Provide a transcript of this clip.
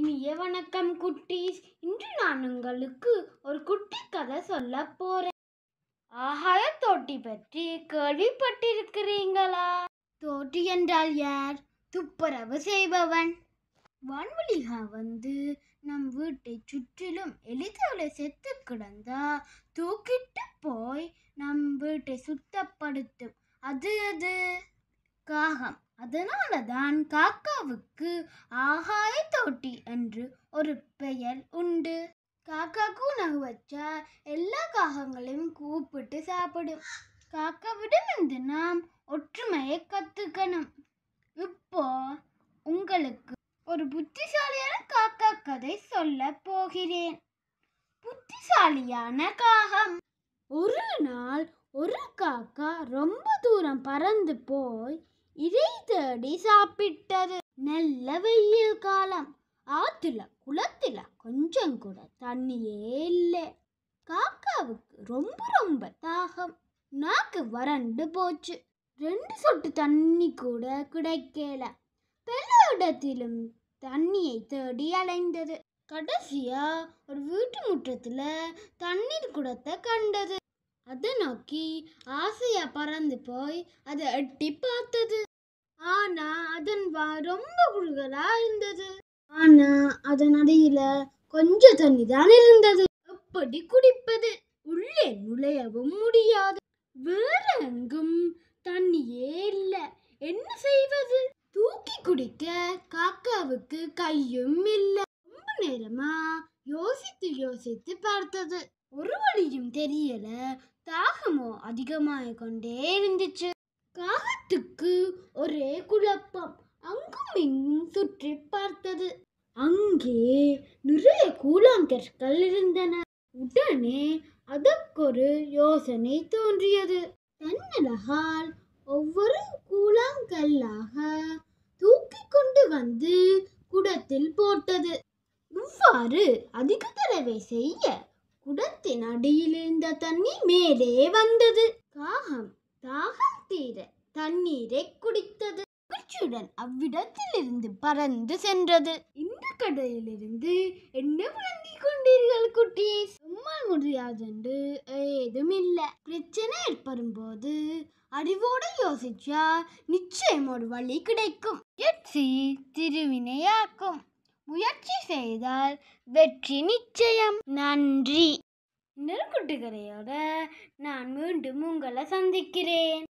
இனிய வணக்கம் குட்டீஸ் இன்று நான் உங்களுக்கு ஒரு குட்டி கதை சொல்ல போறேன் ஆகாய தோட்டி பற்றி கேள்விப்பட்டிருக்கிறீங்களா தோட்டி என்றால் யார் துப்புரவு செய்பவன் வான்வழிகா வந்து நம் வீட்டை சுற்றிலும் எலிதவளை செத்து கிடந்தா தூக்கிட்டு போய் நம் வீட்டை சுத்தப்படுத்தும் அது அது காகம் அதனால தான் காக்காவுக்கு ஆகாய தோட்டி என்று ஒரு பெயர் உண்டு காக்காக்கு உணவு வச்சா எல்லா காகங்களையும் கூப்பிட்டு சாப்பிடும் காக்காவிடம் இருந்து நாம் ஒற்றுமையை கத்துக்கணும் இப்போ உங்களுக்கு ஒரு புத்திசாலியான காக்கா கதை சொல்ல போகிறேன் புத்திசாலியான காகம் ஒரு நாள் ஒரு காக்கா ரொம்ப தூரம் பறந்து போய் இறை தேடி சாப்பிட்டது நல்ல வெயில் காலம் ஆத்துல குளத்துல கொஞ்சம் கூட தண்ணியே இல்லை காக்காவுக்கு ரொம்ப ரொம்ப தாகம் நாக்கு வறண்டு போச்சு ரெண்டு சொட்டு தண்ணி கூட கிடைக்கல பல இடத்திலும் தண்ணியை தேடி அலைந்தது கடைசியா ஒரு வீட்டு முற்றத்துல தண்ணீர் குடத்தை கண்டது அதை நோக்கி ஆசையா பறந்து போய் அதை எட்டி பார்த்தது ஆனா அதன் வா ரொம்ப குழுகலா இருந்தது ஆனா அதன் அடியில கொஞ்சம் தண்ணி தான் இருந்தது எப்படி குடிப்பது உள்ளே நுழையவும் முடியாது வேற எங்கும் தண்ணியே இல்ல என்ன செய்வது தூக்கி குடிக்க காக்காவுக்கு கையும் இல்ல ரொம்ப நேரமா யோசித்து யோசித்து பார்த்தது ஒரு வழியும் தெரியல தாகமோ அதிகமாக கொண்டே இருந்துச்சு காகத்துக்கு ஒரே குழப்பம் அங்கும் இங்கும் சுற்றி பார்த்தது அங்கே நிறைய கூழாங்கற்கள் இருந்தன உடனே அதற்கொரு யோசனை தோன்றியது தன்னழகால் ஒவ்வொரு கூழாங்கல்லாக தூக்கி கொண்டு வந்து குடத்தில் போட்டது இவ்வாறு அதிக தடவை செய்ய குடத்தின் அடியில் இருந்த தண்ணி மேலே வந்தது காகம் தாகம் தீர தண்ணீரை குடித்தது மகிழ்ச்சியுடன் அவ்விடத்திலிருந்து பறந்து சென்றது இந்த கடையிலிருந்து என்ன விளங்கிக் கொண்டீர்கள் குட்டீஸ் நம்மால் முடியாதென்று ஏதும் இல்லை பிரச்சனை ஏற்படும் போது அறிவோடு யோசிச்சா நிச்சயம் ஒரு வழி கிடைக்கும் முயற்சி திருவினையாக்கும் முயற்சி செய்தால் வெற்றி நிச்சயம் நன்றி நெருக்குட்டுக்கரையோட நான் மீண்டும் உங்களை சந்திக்கிறேன்